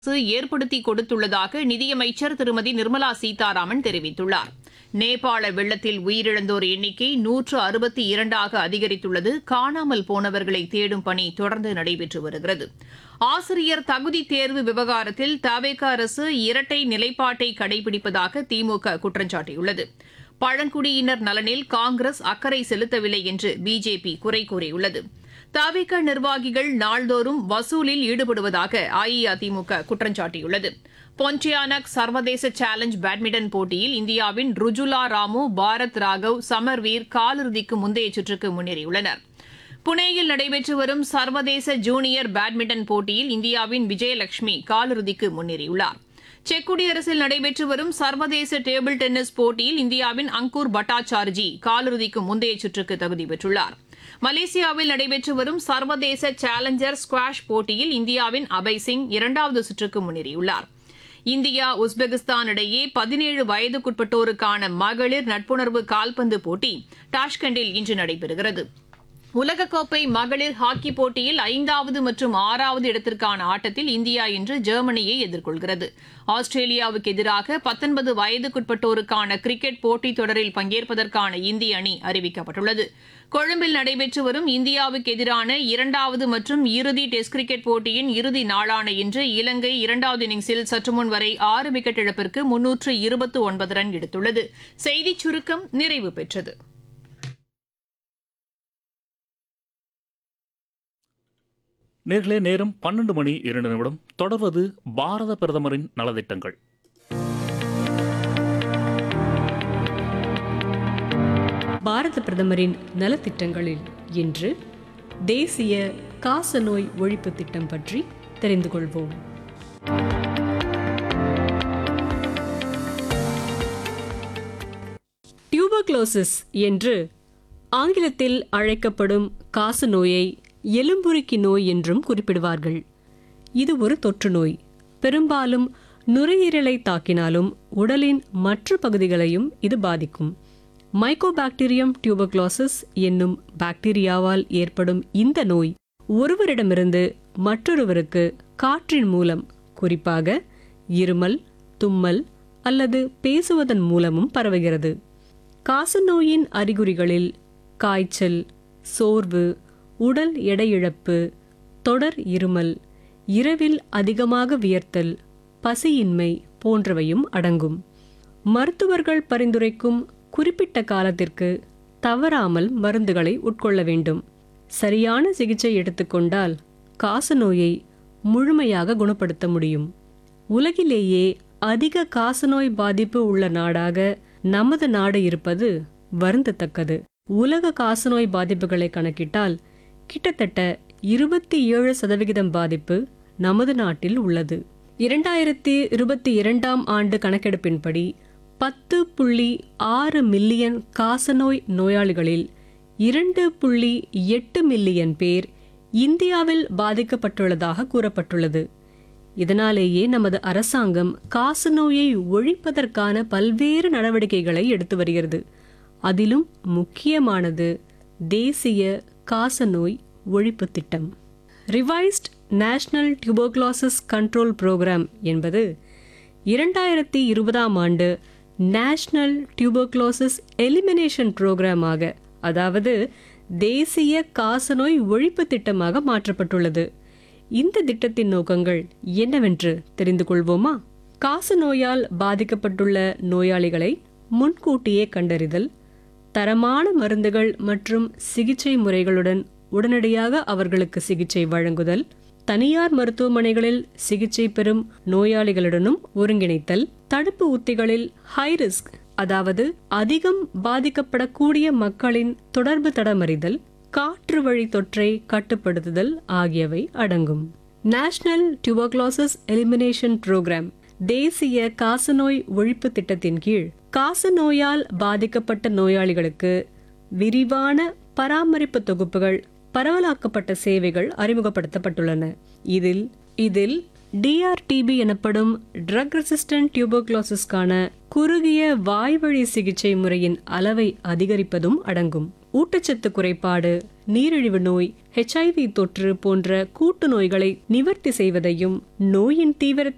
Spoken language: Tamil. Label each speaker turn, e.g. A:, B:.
A: அரசு ஏற்படுத்தி கொடுத்துள்ளதாக நிதியமைச்சர் திருமதி நிர்மலா சீதாராமன் தெரிவித்துள்ளார் நேபாள வெள்ளத்தில் உயிரிழந்தோர் எண்ணிக்கை நூற்று அறுபத்தி இரண்டாக அதிகரித்துள்ளது காணாமல் போனவர்களை தேடும் பணி தொடர்ந்து நடைபெற்று வருகிறது ஆசிரியர் தகுதி தேர்வு விவகாரத்தில் தவேக அரசு இரட்டை நிலைப்பாட்டை கடைபிடிப்பதாக திமுக குற்றம் சாட்டியுள்ளது பழங்குடியினர் நலனில் காங்கிரஸ் அக்கறை செலுத்தவில்லை என்று பிஜேபி குறை கூறியுள்ளது தவிக நிர்வாகிகள் நாள்தோறும் வசூலில் ஈடுபடுவதாக அஇஅதிமுக குற்றம் சாட்டியுள்ளது பொன்டியானக் சர்வதேச சேலஞ்ச் பேட்மிண்டன் போட்டியில் இந்தியாவின் ருஜுலா ராமு பாரத் ராகவ் சமர்வீர் காலிறுதிக்கு முந்தைய சுற்றுக்கு முன்னேறியுள்ளனர் புனேயில் நடைபெற்று வரும் சர்வதேச ஜூனியர் பேட்மிண்டன் போட்டியில் இந்தியாவின் விஜயலட்சுமி காலிறுதிக்கு முன்னேறியுள்ளார் செக் குடியரசில் நடைபெற்று வரும் சர்வதேச டேபிள் டென்னிஸ் போட்டியில் இந்தியாவின் அங்கூர் பட்டாச்சார்ஜி காலிறுதிக்கு முந்தைய சுற்றுக்கு தகுதி பெற்றுள்ளார் மலேசியாவில் நடைபெற்று வரும் சர்வதேச சேலஞ்சர் ஸ்குவாஷ் போட்டியில் இந்தியாவின் அபய் சிங் இரண்டாவது சுற்றுக்கு முன்னேறியுள்ளார் இந்தியா உஸ்பெகிஸ்தான் இடையே பதினேழு வயதுக்குட்பட்டோருக்கான மகளிர் நட்புணர்வு கால்பந்து போட்டி டாஷ்கண்டில் இன்று நடைபெறுகிறது உலகக்கோப்பை மகளிர் ஹாக்கி போட்டியில் ஐந்தாவது மற்றும் ஆறாவது இடத்திற்கான ஆட்டத்தில் இந்தியா இன்று ஜெர்மனியை எதிர்கொள்கிறது ஆஸ்திரேலியாவுக்கு எதிராக பத்தொன்பது வயதுக்குட்பட்டோருக்கான கிரிக்கெட் போட்டித் தொடரில் பங்கேற்பதற்கான இந்திய அணி அறிவிக்கப்பட்டுள்ளது கொழும்பில் நடைபெற்று வரும் இந்தியாவுக்கு எதிரான இரண்டாவது மற்றும் இறுதி டெஸ்ட் கிரிக்கெட் போட்டியின் இறுதி நாளான இன்று இலங்கை இரண்டாவது இன்னிங்ஸில் சற்றுமுன் வரை ஆறு விக்கெட் இழப்பிற்கு முன்னூற்று இருபத்து ஒன்பது ரன் எடுத்துள்ளது செய்திச் சுருக்கம் நிறைவு பெற்றது
B: நேர்களே நேரம் பன்னெண்டு மணி இரண்டு நிமிடம் தொடர்வது பாரத பிரதமரின் நலத்திட்டங்கள்
C: பாரத பிரதமரின் நலத்திட்டங்களில் இன்று தேசிய காசநோய் ஒழிப்பு திட்டம் பற்றி தெரிந்து கொள்வோம் டியூபர்குலோசிஸ் என்று ஆங்கிலத்தில் அழைக்கப்படும் காசநோயை எலும்புருக்கி நோய் என்றும் குறிப்பிடுவார்கள் இது ஒரு தொற்று நோய் பெரும்பாலும் நுரையீரலை தாக்கினாலும் உடலின் மற்ற பகுதிகளையும் இது பாதிக்கும் மைக்கோபாக்டீரியம் டியூபர்குலோசிஸ் என்னும் பாக்டீரியாவால் ஏற்படும் இந்த நோய் ஒருவரிடமிருந்து மற்றொருவருக்கு காற்றின் மூலம் குறிப்பாக இருமல் தும்மல் அல்லது பேசுவதன் மூலமும் பரவுகிறது காசநோயின் அறிகுறிகளில் காய்ச்சல் சோர்வு உடல் எடையிழப்பு தொடர் இருமல் இரவில் அதிகமாக வியர்த்தல் பசியின்மை போன்றவையும் அடங்கும் மருத்துவர்கள் பரிந்துரைக்கும் குறிப்பிட்ட காலத்திற்கு தவறாமல் மருந்துகளை உட்கொள்ள வேண்டும் சரியான சிகிச்சை எடுத்துக்கொண்டால் காசநோயை முழுமையாக குணப்படுத்த முடியும் உலகிலேயே அதிக காசநோய் பாதிப்பு உள்ள நாடாக நமது நாடு இருப்பது வருந்தத்தக்கது உலக காசநோய் பாதிப்புகளை கணக்கிட்டால் கிட்டத்தட்ட இருபத்தி ஏழு சதவிகிதம் பாதிப்பு நமது நாட்டில் உள்ளது இரண்டாயிரத்தி இருபத்தி இரண்டாம் ஆண்டு கணக்கெடுப்பின்படி பத்து புள்ளி ஆறு மில்லியன் காசநோய் நோயாளிகளில் இரண்டு புள்ளி எட்டு மில்லியன் பேர் இந்தியாவில் பாதிக்கப்பட்டுள்ளதாக கூறப்பட்டுள்ளது இதனாலேயே நமது அரசாங்கம் காசநோயை ஒழிப்பதற்கான பல்வேறு நடவடிக்கைகளை எடுத்து வருகிறது அதிலும் முக்கியமானது தேசிய காசநோய் ஒழிப்பு திட்டம் revised national tuberculosis control programme என்பது இரண்டாயிரத்தி இருபதாம் ஆண்டு நேஷனல் டியூபர்குலோசிஸ் எலிமினேஷன் புரோகிராமாக அதாவது தேசிய காசநோய் ஒழிப்பு திட்டமாக மாற்றப்பட்டுள்ளது இந்த திட்டத்தின் நோக்கங்கள் என்னவென்று தெரிந்து கொள்வோமா காசநோயால் பாதிக்கப்பட்டுள்ள நோயாளிகளை முன்கூட்டியே கண்டறிதல் தரமான மருந்துகள் மற்றும் சிகிச்சை முறைகளுடன் உடனடியாக அவர்களுக்கு சிகிச்சை வழங்குதல் தனியார் மருத்துவமனைகளில் சிகிச்சை பெறும் நோயாளிகளுடனும் ஒருங்கிணைத்தல் தடுப்பு உத்திகளில் ஹை ரிஸ்க் அதாவது அதிகம் பாதிக்கப்படக்கூடிய மக்களின் தொடர்பு தடமறிதல் காற்று வழி தொற்றை கட்டுப்படுத்துதல் ஆகியவை அடங்கும் நேஷனல் டியூபர்குலோசிஸ் எலிமினேஷன் புரோகிராம் தேசிய காசநோய் ஒழிப்பு திட்டத்தின் கீழ் காசநோயால் பாதிக்கப்பட்ட நோயாளிகளுக்கு விரிவான பராமரிப்பு தொகுப்புகள் பரவலாக்கப்பட்ட சேவைகள் அறிமுகப்படுத்தப்பட்டுள்ளன இதில் இதில் டிஆர்டிபி எனப்படும் ட்ரக் ரெசிஸ்டன்ட் டியூபர்குலோசிஸ்க்கான குறுகிய வாய்வழி சிகிச்சை முறையின் அளவை அதிகரிப்பதும் அடங்கும் ஊட்டச்சத்து குறைபாடு நீரிழிவு நோய் ஹெச்ஐவி தொற்று போன்ற கூட்டு நோய்களை நிவர்த்தி செய்வதையும் நோயின் தீவிரத்தை